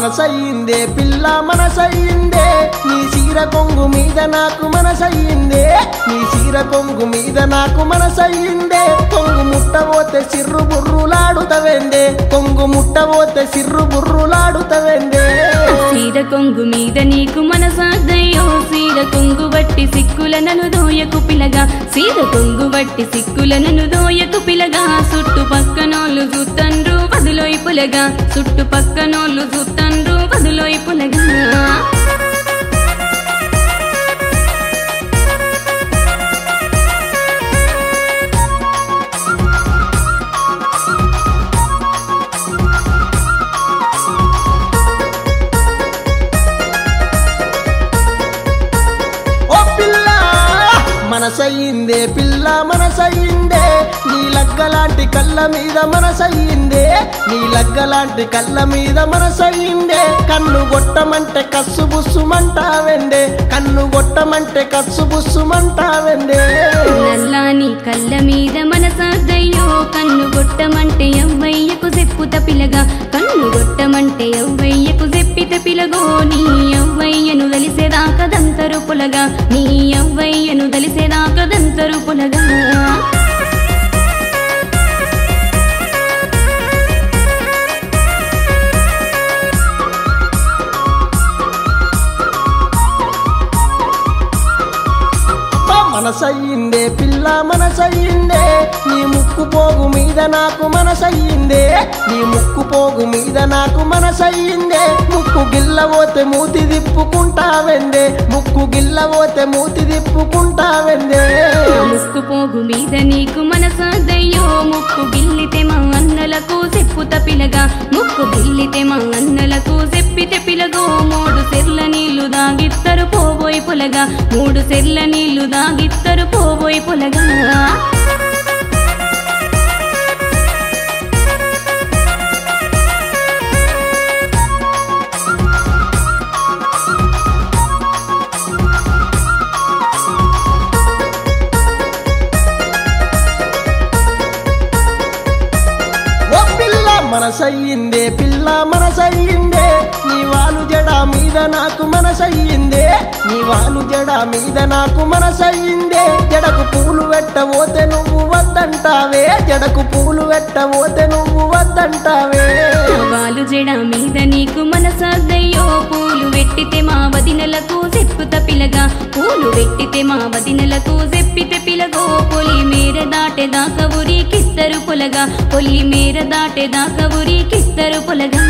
మనసయ్యిందే పిల్ల మనసయ్యిందే నీ సీర కొంగు మీద నాకు మనసయ్యిందే నీ సీర కొంగు మీద నాకు మనసయ్యిందే కొంగు ముట్టబోతే సిర్రు బుర్రులాడుతవేందే కొంగు ముట్టబోతే సిర్రు బుర్రులాడుతవేందే సీర కొంగు మీద నీకు మనసాదయ్యో సీర కొంగు బట్టి సిక్కుల నన్ను దోయకు పిలగా సీర కొంగు బట్టి సిక్కుల నన్ను దోయకు పిలగా చుట్టు పక్కనోళ్ళు చూతండ్రు వదులోయి పులగా చుట్టు పక్కనోళ్ళు చూతండ్రు వదులోయి పులగా ఓ పిల్ల మనసయ్యిందే పిల్ల మనసయ్యిందే నీ లగ్గలాంటి కళ్ళ మీద మనసయ్యిందే నీ లగ్గలాంటి కళ్ళ మీద మనసయ్యిందే కన్ను గొట్టమంటే కస్సు బుస్సుమంటావెండే కన్ను గొట్టమంటే కస్సు బుస్సుమంటావెండే నల్లాని కళ్ళ మీద మనసాదయ్యో కన్ను గొట్టమంటే ఎవ్వయ్యకు చెప్పుత పిలగా కన్ను గొట్టమంటే ఎవ్వయ్యకు చెప్పిత పిలగో నీ ఎవ్వయ్యను తెలిసేదాకా దంతరు పులగా నీ ఎవ్వయ్యను తెలిసేదాకా దంతరు పులగా అబ్బా మనసయ్యిందే పిల్ల మనసయ్యిందే నీ ముక్కు పోగు మీద నాకు మనసయ్యిందే నీ ముక్కు పోగు మీద నాకు మనసయ్యిందే ముక్కు గిల్లబోతే మూతి తిప్పుకుంటావెందే ముక్కు గిల్లబోతే మూతి తిప్పుకుంటావెందే ముక్కు పోగు మీద నీకు మనసాదయ్యో ముక్కు గిల్లితే మా అన్నలకు చెప్పుత పిలగా ముక్కు గిల్లితే మా అన్నలకు చెప్పితే పిలగో మూడు సెర్ల నీళ్లు దాగిత్తరు పోబోయి పులగా మూడు సెర్ల నీళ్లు దాగిత్తరు పోబోయి పులగా ఓ పిల్ల మనసయ్యిందే పిల్ల మనసయ్యిందే నీ వాలు జడ మీద నాకు మనసయ్యిందే నీ వాలు జడ మీద నాకు మనసయ్యిందే జడకు పూలు పెట్టబోతే నువ్వు వద్దంటావే జడకు పూలు పెట్టబోతే నువ్వు వద్దంటావే వాళ్ళు జడ మీద నీకు మనసాదయ్యో పూలు వెట్టితే మా వదినలకు చెప్పుత పిలగా పూలు వెట్టితే మా వదినలకు చెప్పితే పిలగో పొలి మేర దాటే దాకా ఊరికిస్తరు పొలగా పొలి మేర దాటే దాకా ఊరికిస్తరు పొలగా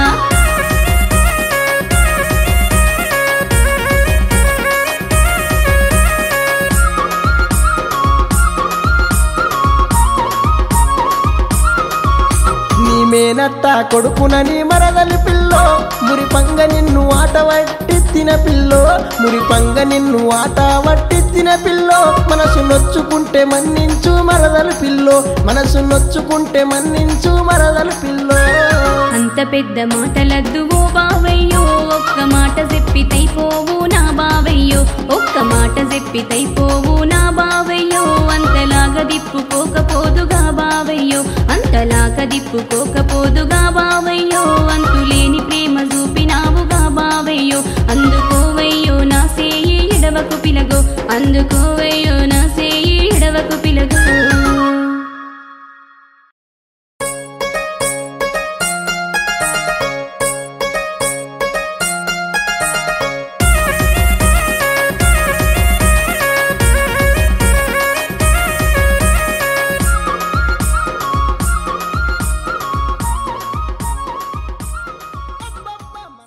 నీ మేనత్త కొడుకునని మరదలి పిల్లో మురి పంగ నిన్ను ఆట వట్టిత్తిన పిల్లో మురి పంగ నిన్ను ఆట వట్టిత్తిన పిల్లో మనసు నొచ్చుకుంటే మన్నించు మరదలు పిల్లో మనసు నొచ్చుకుంటే మన్నించు మరదలు పిల్లో అంత పెద్ద మాటలద్దు ఓ బావయ్యో ఒక్క మాట చెప్పితైపోవు నా బావయ్యో ఒక్క మాట చెప్పితైపోవు నా బావయ్యో అంతలాగా దిప్పుకోకపోదుగా బావయ్యో అంతలాగా దిప్పుకోకపోదుగా బావయ్యో అంతులేని ప్రేమ చూపినావుగా బావయ్యో అందుకోవయ్యో నా సేయి ఎడవకు పిలగో అందుకోవయ్యో